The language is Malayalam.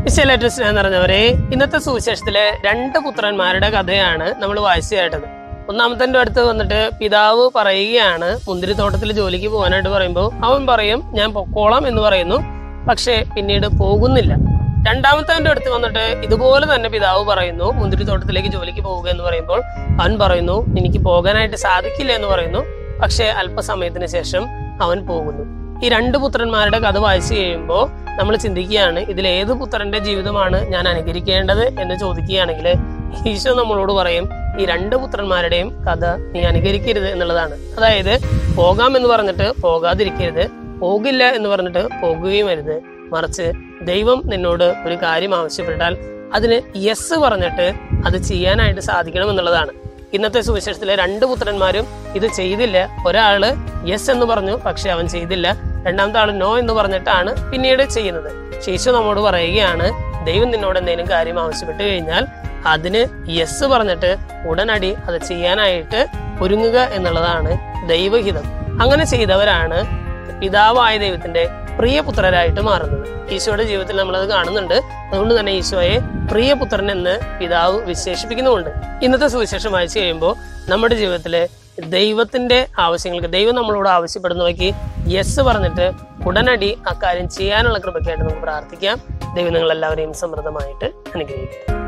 വിശേലേറ്റ സ്നേഹം നിറഞ്ഞവരെ ഇന്നത്തെ സുവിശേഷത്തിലെ രണ്ട് പുത്രന്മാരുടെ കഥയാണ് നമ്മൾ വായിച്ചു കേട്ടത് ഒന്നാമത്തെ അടുത്ത് വന്നിട്ട് പിതാവ് പറയുകയാണ് മുന്തിരിത്തോട്ടത്തിൽ ജോലിക്ക് പോകാനായിട്ട് പറയുമ്പോൾ അവൻ പറയും ഞാൻ പൊക്കോളാം എന്ന് പറയുന്നു പക്ഷേ പിന്നീട് പോകുന്നില്ല രണ്ടാമത്തെ അടുത്ത് വന്നിട്ട് ഇതുപോലെ തന്നെ പിതാവ് പറയുന്നു മുന്തിരിത്തോട്ടത്തിലേക്ക് ജോലിക്ക് പോവുക എന്ന് പറയുമ്പോൾ അവൻ പറയുന്നു എനിക്ക് പോകാനായിട്ട് സാധിക്കില്ല എന്ന് പറയുന്നു പക്ഷേ അല്പസമയത്തിന് ശേഷം അവൻ പോകുന്നു ഈ രണ്ട് പുത്രന്മാരുടെ കഥ വായിച്ചു കഴിയുമ്പോൾ നമ്മൾ ചിന്തിക്കുകയാണ് ഇതിൽ ഏത് പുത്രന്റെ ജീവിതമാണ് ഞാൻ അനുകരിക്കേണ്ടത് എന്ന് ചോദിക്കുകയാണെങ്കിൽ ഈശോ നമ്മളോട് പറയും ഈ രണ്ട് പുത്രന്മാരുടെയും കഥ നീ അനുകരിക്കരുത് എന്നുള്ളതാണ് അതായത് പോകാം എന്ന് പറഞ്ഞിട്ട് പോകാതിരിക്കരുത് പോകില്ല എന്ന് പറഞ്ഞിട്ട് പോകുകയും അരുത് മറിച്ച് ദൈവം നിന്നോട് ഒരു കാര്യം ആവശ്യപ്പെട്ടാൽ അതിന് യെസ് പറഞ്ഞിട്ട് അത് ചെയ്യാനായിട്ട് സാധിക്കണം എന്നുള്ളതാണ് ഇന്നത്തെ സുവിശേഷത്തിലെ രണ്ട് പുത്രന്മാരും ഇത് ചെയ്തില്ല ഒരാള് യെസ് എന്ന് പറഞ്ഞു പക്ഷെ അവൻ ചെയ്തില്ല രണ്ടാമത്തെ ആള് നോ എന്ന് പറഞ്ഞിട്ടാണ് പിന്നീട് ചെയ്യുന്നത് ശേഷു നമ്മോട് പറയുകയാണ് ദൈവം നിന്നോട് എന്തെങ്കിലും കാര്യം ആവശ്യപ്പെട്ട് കഴിഞ്ഞാൽ അതിന് യെസ് പറഞ്ഞിട്ട് ഉടനടി അത് ചെയ്യാനായിട്ട് ഒരുങ്ങുക എന്നുള്ളതാണ് ദൈവഹിതം അങ്ങനെ ചെയ്തവരാണ് പിതാവായ ദൈവത്തിന്റെ പ്രിയപുത്രരായിട്ട് മാറുന്നത് ഈശോയുടെ ജീവിതത്തിൽ നമ്മളത് കാണുന്നുണ്ട് അതുകൊണ്ട് തന്നെ ഈശോയെ പ്രിയപുത്രൻ എന്ന് പിതാവ് വിശേഷിപ്പിക്കുന്നുമുണ്ട് ഇന്നത്തെ സുവിശേഷം വായിച്ചു കഴിയുമ്പോൾ നമ്മുടെ ജീവിതത്തിലെ ദൈവത്തിന്റെ ആവശ്യങ്ങൾക്ക് ദൈവം നമ്മളോട് ആവശ്യപ്പെടുന്നവയ്ക്ക് യെസ് പറഞ്ഞിട്ട് ഉടനടി ആ കാര്യം ചെയ്യാനുള്ള കൃപയ്ക്കായിട്ട് നമുക്ക് പ്രാർത്ഥിക്കാം ദൈവം നിങ്ങൾ എല്ലാവരെയും സമൃദ്ധമായിട്ട് അനുഗ്രഹിക്കട്ടെ